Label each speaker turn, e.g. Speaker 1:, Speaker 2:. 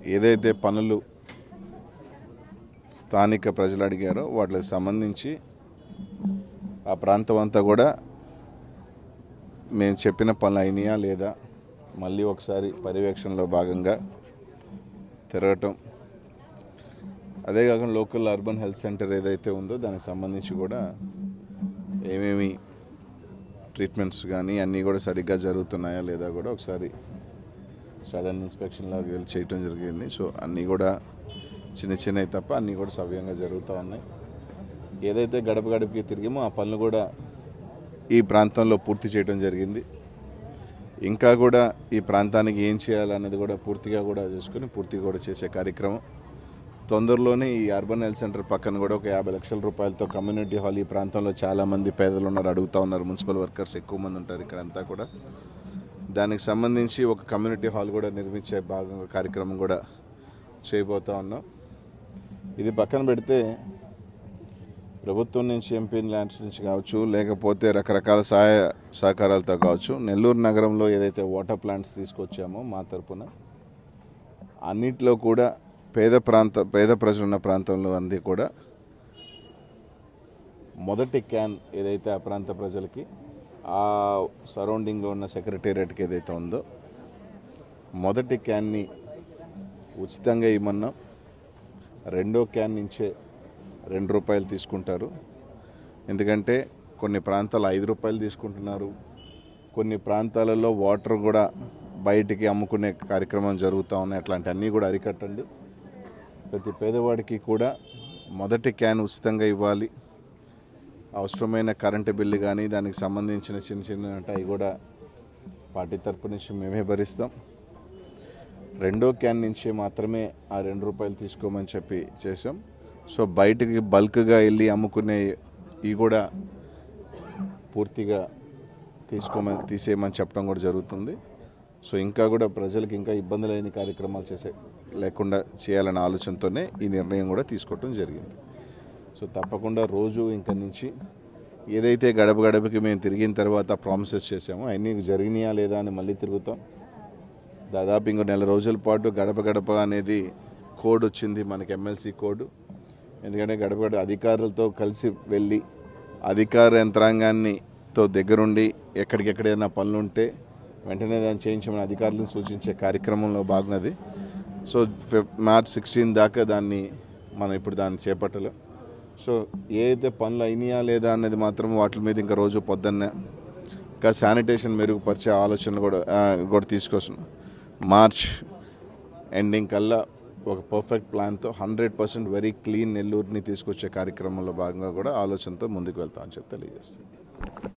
Speaker 1: ఏదైతే పనులు స్థానిక ప్రజలు అడిగారో వాటికి సంబంధించి ఆ ప్రాంతం అంతా కూడా మేము చెప్పిన పనులు అయినాయా లేదా మళ్ళీ ఒకసారి పర్యవేక్షణలో భాగంగా తిరగటం అదే కాకుండా లోకల్ అర్బన్ హెల్త్ సెంటర్ ఏదైతే ఉందో దానికి సంబంధించి కూడా ఏమేమి ట్రీట్మెంట్స్ కానీ అన్నీ కూడా సరిగ్గా జరుగుతున్నాయా లేదా కూడా ఒకసారి సడన్ ఇన్స్పెక్షన్ లాగా వెళ్ళి చేయటం జరిగింది సో అన్నీ కూడా చిన్న చిన్నవి తప్ప అన్నీ కూడా సవ్యంగా జరుగుతూ ఉన్నాయి ఏదైతే గడప గడపకి తిరిగామో ఆ పనులు కూడా ఈ ప్రాంతంలో పూర్తి చేయడం జరిగింది ఇంకా కూడా ఈ ప్రాంతానికి ఏం చేయాలన్నది కూడా పూర్తిగా కూడా చూసుకొని పూర్తిగా కూడా చేసే కార్యక్రమం తొందరలోనే ఈ అర్బన్ హెల్త్ సెంటర్ పక్కన కూడా ఒక యాభై లక్షల రూపాయలతో కమ్యూనిటీ హాల్ ఈ ప్రాంతంలో చాలా మంది పేదలు ఉన్నారు అడుగుతా ఉన్నారు మున్సిపల్ వర్కర్స్ ఎక్కువ మంది ఉంటారు ఇక్కడ అంతా కూడా దానికి సంబంధించి ఒక కమ్యూనిటీ హాల్ కూడా నిర్మించే భాగంగా కార్యక్రమం కూడా చేయబోతా ఉన్నాం ఇది పక్కన పెడితే ప్రభుత్వం నుంచి ఎంపీ ల్యాండ్స్ నుంచి కావచ్చు లేకపోతే రకరకాల సహాయ సహకారాలతో కావచ్చు నెల్లూరు నగరంలో ఏదైతే వాటర్ ప్లాంట్స్ తీసుకొచ్చామో మా తరపున అన్నిట్లో కూడా పేద ప్రాంత పేద ప్రజలు ఉన్న ప్రాంతంలో అంది కూడా మొదటి క్యాన్ ఏదైతే ఆ ప్రాంత ప్రజలకి ఆ సరౌండింగ్లో ఉన్న సెక్రటేరియట్కి ఏదైతే ఉందో మొదటి క్యాన్ని ఉచితంగా ఇవ్వమన్నాం రెండో క్యాన్ నుంచే రెండు రూపాయలు తీసుకుంటారు ఎందుకంటే కొన్ని ప్రాంతాలు ఐదు రూపాయలు తీసుకుంటున్నారు కొన్ని ప్రాంతాలలో వాటర్ కూడా బయటికి అమ్ముకునే కార్యక్రమం జరుగుతూ ఉన్నాయి అట్లాంటి అన్నీ కూడా అరికట్టండి ప్రతి పేదవాడికి కూడా మొదటి క్యాన్ ఉచితంగా ఇవ్వాలి అవసరమైన కరెంటు బిల్లు కానీ దానికి సంబంధించిన చిన్న చిన్న అవి కూడా పార్టీ తరపు నుంచి మేమే భరిస్తాం రెండో క్యాన్ నుంచి మాత్రమే ఆ రెండు రూపాయలు తీసుకోమని చెప్పి చేసాం సో బయటికి బల్క్గా వెళ్ళి అమ్ముకునే ఇవి కూడా పూర్తిగా తీసుకోమని తీసేయమని చెప్పడం కూడా జరుగుతుంది సో ఇంకా కూడా ప్రజలకు ఇంకా ఇబ్బంది లేని కార్యక్రమాలు చేసే లేకుండా చేయాలనే ఆలోచనతోనే ఈ నిర్ణయం కూడా తీసుకోవటం జరిగింది సో తప్పకుండా రోజు ఇంకా నుంచి ఏదైతే గడప గడపకి మేము తిరిగిన తర్వాత ప్రామిసెస్ చేసామో అన్నీ జరిగినాయా లేదా అని మళ్ళీ తిరుగుతాం దాదాపు ఇంకో నెల రోజుల పాటు గడప గడప అనేది కోడ్ వచ్చింది మనకి ఎమ్మెల్సీ కోడ్ ఎందుకంటే గడప గడప అధికారులతో కలిసి వెళ్ళి అధికార యంత్రాంగాన్ని తో దగ్గరుండి ఎక్కడికెక్కడైనా పనులు ఉంటే వెంటనే దాన్ని చేయించమని అధికారులను సూచించే కార్యక్రమంలో భాగనది సో ఫిబ్ మార్చ్ సిక్స్టీన్ దాకా దాన్ని మనం ఇప్పుడు దాన్ని చేపట్టలేం సో ఏ అయితే పనులు అయినాయా లేదా అన్నది మాత్రం వాటి మీద ఇంకా రోజు పొద్దున్నే ఇంకా శానిటేషన్ మెరుగుపరిచే ఆలోచన కూడా ఆ, కూడా తీసుకొస్తున్నాం మార్చ్ ఎండింగ్ కల్లా ఒక పర్ఫెక్ట్ ప్లాన్తో హండ్రెడ్ పర్సెంట్ వెరీ క్లీన్ నెల్లూరుని తీసుకొచ్చే కార్యక్రమంలో భాగంగా కూడా ఆలోచనతో ముందుకు వెళ్తామని చెప్పి తెలియజేస్తాం